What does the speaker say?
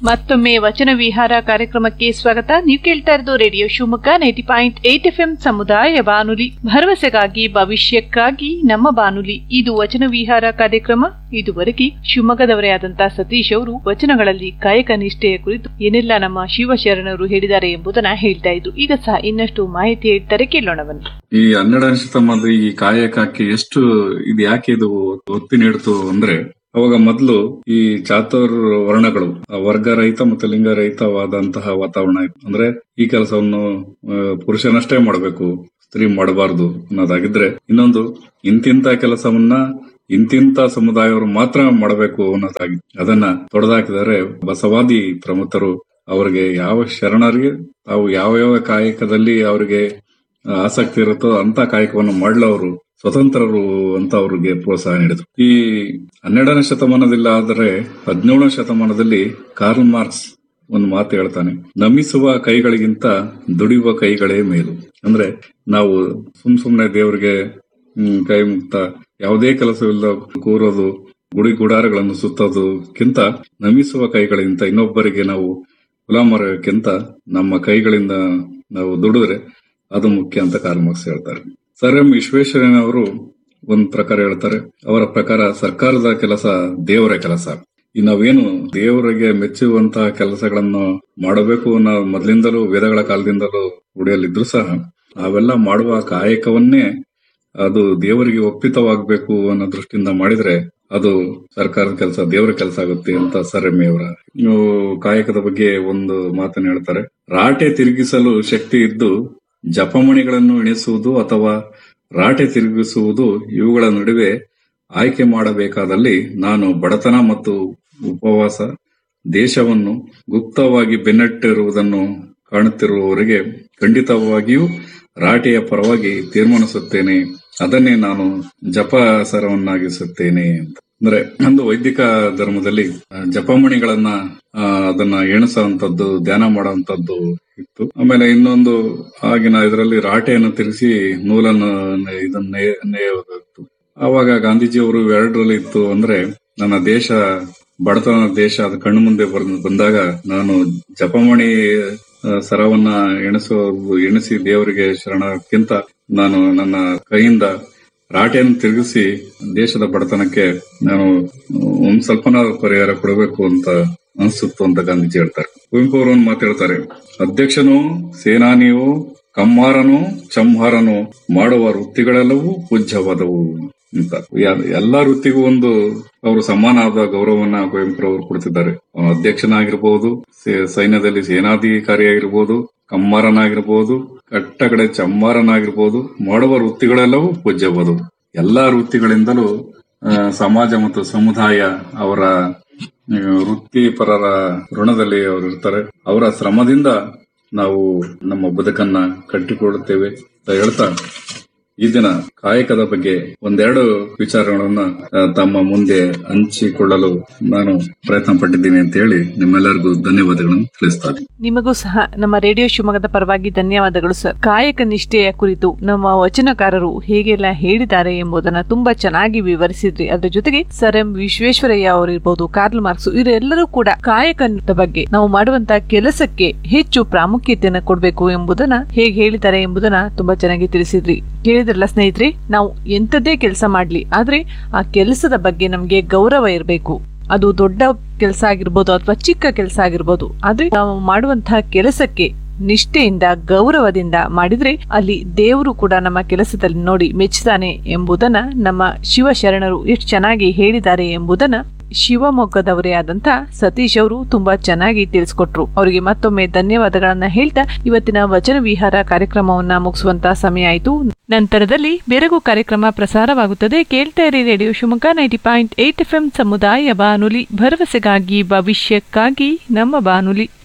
ಮತ್ತೊಮ್ಮೆ ವಚನ ವಿಹಾರ ಕಾರ್ಯಕ್ರಮಕ್ಕೆ ಸ್ವಾಗತ ನೀವು ಕೇಳ್ತಾ ಇರೋದು radio Shivamogga ninety point eight F M ಸಮುದಾಯ ಬಾನುಲಿ ಭರವಸೆಗಾಗಿ ಭವಿಷ್ಯಕ್ಕಾಗಿ ನಮ್ಮ ಬಾನುಲಿ ಇದು ವಚನ ವಿಹಾರ ಕಾರ್ಯಕ್ರಮ ಇದುವರೆಗೆ ಶಿವಮೊಗ್ಗದವರೇ ಆದಂತಹ ಸತೀಶ್ ಅವರು ವಚನಗಳಲ್ಲಿ ಕಾಯಕ ನಿಷ್ಠೆಯ ಕುರಿತು ಏನೆಲ್ಲ ನಮ್ಮ ಶಿವಶರಣರು ಹೇಳಿದ್ದಾರೆ ಎಂಬುದನ್ನ ಹೇಳ್ತಾ ಇದ್ರು ಈಗ ಸಹ ಇನ್ನಷ್ಟು ಮಾಹಿತಿ ಹೇಳ್ತಾರೆ ಕೇಳೋಣ ಬನ್ನಿ ಈ ಹನ್ನೆರಡನೇ ಶತಮಾನದ ಈ ಕಾಯಕಕ್ಕೆ ಎಷ್ಟು ಇದು ಯಾಕೆ ಇದು ಒತ್ತಿ ನೀಡ್ತು ಅಂದ್ರೆ ಅವಾಗ ಮೊದಲು ಈ ಚಾತುರ್ ವರ್ಣಗಳು ಆ ವರ್ಗರಹಿತ ಮತ್ತು ಲಿಂಗರಹಿತವಾದಂತಹ ವಾತಾವರಣ ಇತ್ತು ಅಂದ್ರೆ ಈ ಕೆಲಸವನ್ನು ಆ, ಪುರುಷನಷ್ಟೇ ಮಾಡಬೇಕು ಸ್ತ್ರೀ ಮಾಡಬಾರದು ಅನ್ನೋದಾಗಿದ್ರೆ ಇನ್ನೊಂದು ಇಂತಿಂತ ಕೆಲಸವನ್ನ ಇಂತಿಂತ ಸಮುದಾಯವರು ಮಾತ್ರ ಮಾಡಬೇಕು ಅನ್ನೋದಾಗಿತ್ತು ಅದನ್ನ ತೊಡೆದಾಕಿದರೆ ಬಸವಾದಿ ಪ್ರಮುಖರು ಅವರಿಗೆ ಯಾವ ಶರಣರಿಗೆ ತಾವು ಯಾವ ಯಾವ ಕಾಯಕದಲ್ಲಿ ಅವರಿಗೆ ಆಸಕ್ತಿ ಇರುತ್ತೋ ಅಂತ ಕಾಯಕವನ್ನು ಮಾಡಲು ಅವರು ಸ್ವತಂತ್ರರು ಅಂತ ಅವರಿಗೆ ಪ್ರೋತ್ಸಾಹ ನೀಡಿದ್ರು ಈ ಹನ್ನೆರಡನೇ ಶತಮಾನದಲ್ಲಿ ಆದರೆ ಹದಿನೇಳನೇ ಶತಮಾನದಲ್ಲಿ ಕಾರ್ಲ್ ಮಾರ್ಕ್ಸ್ ಒಂದು ಮಾತು ಹೇಳ್ತಾನೆ ನಮಿಸುವ ಕೈಗಳಿಗಿಂತ ದುಡಿಯುವ ಕೈಗಳೇ ಮೇಲು ಅಂದ್ರೆ ನಾವು ಸುಮ್ ಸುಮ್ನೆ ದೇವರಿಗೆ ಹ್ಮ್, ಕೈ ಮುಕ್ತ ಯಾವುದೇ ಕೆಲಸವಿಲ್ಲ ಕೂರೋದು ಗುಡಿ ಗುಡಾರಗಳನ್ನು ಸುತ್ತೋದಕ್ಕಿಂತ ನಮಿಸುವ ಕೈಗಳಿಗಿಂತ ಇನ್ನೊಬ್ಬರಿಗೆ ನಾವು ಗುಲಾಮರಕ್ಕಿಂತ ನಮ್ಮ ಕೈಗಳಿಂದ ನಾವು ದುಡಿದ್ರೆ ಅದು ಮುಖ್ಯ ಅಂತ ಕಾರ್ಲ್ ಮಾರ್ಕ್ಸ್ ಹೇಳ್ತಾರೆ ಸರ್ ಎಂ ವಿಶ್ವೇಶ್ವರಯ್ಯನವರು ಒಂದ್ ಪ್ರಕಾರ ಹೇಳ್ತಾರೆ ಅವರ ಪ್ರಕಾರ ಸರ್ಕಾರದ ಕೆಲಸ ದೇವರ ಕೆಲಸ ಈ ನಾವೇನು ದೇವರಿಗೆ ಮೆಚ್ಚುವಂತಹ ಕೆಲಸಗಳನ್ನು ಮಾಡಬೇಕು ಅನ್ನೋ ಮೊದಲಿಂದಲೂ ವೇದಗಳ ಕಾಲದಿಂದಲೂ ರೂಢಿಯಲ್ಲಿದ್ರು ಸಹ ಅವೆಲ್ಲ ಮಾಡುವ ಕಾಯಕವನ್ನೇ ಅದು ದೇವರಿಗೆ ಒಪ್ಪಿತವಾಗಬೇಕು ಅನ್ನೋ ದೃಷ್ಟಿಯಿಂದ ಮಾಡಿದ್ರೆ ಅದು ಸರ್ಕಾರದ ಕೆಲಸ ದೇವರ ಕೆಲಸ ಆಗುತ್ತೆ ಅಂತ ಸರ್ ಎಂ ಅವರ ಇನ್ನು ಕಾಯಕದ ಬಗ್ಗೆ ಒಂದು ಮಾತನ್ನು ಹೇಳ್ತಾರೆ ರಾಟೆ ತಿರುಗಿಸಲು ಶಕ್ತಿ ಇದ್ದು ಜಪಮಣಿಗಳನ್ನು ಎಣಿಸುವುದು ಅಥವಾ ರಾಟೆ ತಿರುಗಿಸುವುದು ಇವುಗಳ ನಡುವೆ ಆಯ್ಕೆ ಮಾಡಬೇಕಾದಲ್ಲಿ ನಾನು ಬಡತನ ಮತ್ತು ಉಪವಾಸ ದೇಶವನ್ನು ಗುಪ್ತವಾಗಿ ಬೆನ್ನಟ್ಟಿರುವುದನ್ನು ಕಾಣುತ್ತಿರುವವರಿಗೆ ಖಂಡಿತವಾಗಿಯೂ ರಾಟೆಯ ಪರವಾಗಿ ತೀರ್ಮಾನಿಸುತ್ತೇನೆ ಅದನ್ನೇ ನಾನು ಜಪಸರವನ್ನಾಗಿಸುತ್ತೇನೆ ಅಂತ ಅಂದ್ರೆ ಒಂದು ವೈದಿಕ ಧರ್ಮದಲ್ಲಿ ಆ, ಜಪಮಣಿಗಳನ್ನ ಆ, ಅದನ್ನ ಎಣಿಸುವಂತದ್ದು ಧ್ಯಾನ ಮಾಡುವಂತದ್ದು ಇತ್ತು ಆಮೇಲೆ ಇನ್ನೊಂದು ಆಗಿನ ಇದರಲ್ಲಿ ರಾಟೆಯನ್ನು ತಿರುಗಿಸಿ ನೂಲನ್ನು ನೆ- ಇದನ್ನ ನೆ- ನೇಯೋದಿತ್ತು ಆವಾಗ ಗಾಂಧೀಜಿಯವರು ಎರಡರಲ್ಲಿ ಇತ್ತು ಅಂದ್ರೆ ನನ್ನ ದೇಶ ಬಡತನ ದೇಶ ಅದು ಕಣ್ಣು ಮುಂದೆ ಬರ್- ಬಂದಾಗ ನಾನು ಜಪಮಣಿ ಆ, ಸರವನ್ನ ಎಣಿಸೋದು ಎಣಿಸಿ ದೇವರಿಗೆ ಶರಣಕ್ಕಿಂತ ನಾನು ನನ್ನ ಕೈಯಿಂದ ರಾಟೆಯನ್ನು ತಿರುಗಿಸಿ ದೇಶದ ಬಡತನಕ್ಕೆ ನಾನು ಒಂದ್ ಸ್ವಲ್ಪನ ಪರಿಹಾರ ಕೊಡಬೇಕು ಅಂತ ಅನ್ಸುತ್ತು ಅಂತ ಗಾಂಧೀಜಿ ಹೇಳ್ತಾರೆ ಕುವೆಂಪು ಅವರು ಒಂದು ಮಾತು ಹೇಳ್ತಾರೆ ಅಧ್ಯಕ್ಷನು ಸೇನಾನಿಯು ಕಮ್ಮಾರನು ಚಮ್ಹಾರನು ಮಾಡುವ ವೃತ್ತಿಗಳೆಲ್ಲವೂ ಪೂಜ್ಯವಾದವು ಅಂತ ಯಾ- ಎಲ್ಲಾ ವೃತ್ತಿಗೂ ಒಂದು ಅವರು ಸಮಾನವಾದ ಗೌರವವನ್ನ ಕುವೆಂಪುರವರು ಕೊಡ್ತಿದ್ದಾರೆ ಅವನು ಅಧ್ಯಕ್ಷನಾಗಿರ್ಬೋದು ಸೇ- ಸೈನ್ಯದಲ್ಲಿ ಸೇನಾಧಿಕಾರಿಯಾಗಿರ್ಬೋದು ಕಮ್ಮಾರನಾಗಿರ್ಬೋದು ಕಟ್ಟಕಡೆ ಚಮ್ಮಾರನಾಗಿರ್ಬೋದು ಮಾಡುವ ವೃತ್ತಿಗಳೆಲ್ಲವೂ ಪೂಜ್ಯವಾದವು ಎಲ್ಲಾ ವೃತ್ತಿಗಳಿಂದಲೂ ಆ, ಸಮಾಜ ಮತ್ತು ಸಮುದಾಯ ಅವರ ಆ, ವೃತ್ತಿಪರರ ಋಣದಲ್ಲಿ ಅವರು ಇರ್ತಾರೆ ಅವರ ಶ್ರಮದಿಂದ ನಾವು ನಮ್ಮ ಬದುಕನ್ನ ಕಟ್ಟಿಕೊಳ್ಳುತ್ತೇವೆ ಅಂತ ಹೇಳ್ತಾ ಈ ದಿನ ಕಾಯಕದ ಬಗ್ಗೆ ಒಂದೆರಡು ವಿಚಾರಗಳನ್ನ ಆ, ತಮ್ಮ ಮುಂದೆ ಹಂಚಿಕೊಳ್ಳಲು ನಾನು ಪ್ರಯತ್ನ ಪಟ್ಟಿದ್ದೀನಿ ಅಂತ ಹೇಳಿ ನಿಮ್ಮೆಲ್ಲರಿಗೂ ಧನ್ಯವಾದಗಳನ್ನು ತಿಳಿಸ್ತಾ ಇದ್ದೀನಿ. ನಿಮಗೂ ಸಹ ನಮ್ಮ ರೇಡಿಯೋ ಶಿವಮೊಗ್ಗದ ಪರವಾಗಿ ಧನ್ಯವಾದಗಳು ಸರ್ ಕಾಯಕ ನಿಷ್ಠೆಯ ಕುರಿತು ನಮ್ಮ ವಚನಕಾರರು ಹೇಗೆಲ್ಲ ಹೇಳಿದ್ದಾರೆ ಎಂಬುದನ್ನ ತುಂಬಾ ಚೆನ್ನಾಗಿ ವಿವರಿಸಿದ್ರಿ ಅದ್ರ ಜೊತೆಗೆ ಸರ್ ಎಂ ವಿಶ್ವೇಶ್ವರಯ್ಯ ಅವರಿರ್ಬೋದು ಕಾರ್ಲ್ ಮಾರ್ಕ್ಸ್ ಇವರೆಲ್ಲರೂ ಕೂಡ ಕಾಯಕದ ಬಗ್ಗೆ ನಾವು ಮಾಡುವಂತಹ ಕೆಲಸಕ್ಕೆ ಹೆಚ್ಚು ಪ್ರಾಮುಖ್ಯತೆಯನ್ನು ಕೊಡಬೇಕು ಎಂಬುದನ್ನ ಹೇಗೆ ಹೇಳಿದ್ದಾರೆ ಎಂಬುದನ್ನ ತುಂಬಾ ಚೆನ್ನಾಗಿ ತಿಳಿಸಿದ್ರಿ ಕೇಳಿದ್ರಲ್ಲ ಸ್ನೇಹಿತರೆ ನಾವು ಎಂಥದ್ದೇ ಕೆಲಸ ಮಾಡ್ಲಿ ಆದ್ರೆ ಆ ಕೆಲಸದ ಬಗ್ಗೆ ನಮ್ಗೆ ಗೌರವ ಇರಬೇಕು ಅದು ದೊಡ್ಡ ಕೆಲಸ ಆಗಿರ್ಬೋದು ಅಥವಾ ಚಿಕ್ಕ ಕೆಲಸ ಆಗಿರ್ಬೋದು ಆದ್ರೆ ನಾವು ಮಾಡುವಂತಹ ಕೆಲಸಕ್ಕೆ ನಿಷ್ಠೆಯಿಂದ ಗೌರವದಿಂದ ಮಾಡಿದ್ರೆ ಅಲ್ಲಿ ದೇವರು ಕೂಡ ನಮ್ಮ ಕೆಲಸದಲ್ಲಿ ನೋಡಿ ಮೆಚ್ಚುತ್ತಾನೆ ಎಂಬುದನ್ನ ನಮ್ಮ ಶಿವಶರಣರು ಎಷ್ಟು ಚೆನ್ನಾಗಿ ಹೇಳಿದ್ದಾರೆ ಎಂಬುದನ್ನ ಶಿವಮೊಗ್ಗದವರೇ ಆದಂತ ಸತೀಶ್ ಅವರು ತುಂಬಾ ಚೆನ್ನಾಗಿ ತಿಳಿಸ್ಕೊಟ್ರು ಅವರಿಗೆ ಮತ್ತೊಮ್ಮೆ ಧನ್ಯವಾದಗಳನ್ನ ಹೇಳ್ತಾ ಇವತ್ತಿನ ವಚನ ವಿಹಾರ ಕಾರ್ಯಕ್ರಮವನ್ನ ಮುಗಿಸುವಂತ ಸಮಯ ಆಯಿತು ನಂತರದಲ್ಲಿ ಬೆರಗು ಕಾರ್ಯಕ್ರಮ ಪ್ರಸಾರವಾಗುತ್ತದೆ ಕೇಳ್ತಾ ಇರಿ radio Shivamogga ninety point eight F ಸಮುದಾಯ ಬಾನುಲಿ ಭರವಸೆಗಾಗಿ ಭವಿಷ್ಯಕ್ಕಾಗಿ ನಮ್ಮ ಬಾನುಲಿ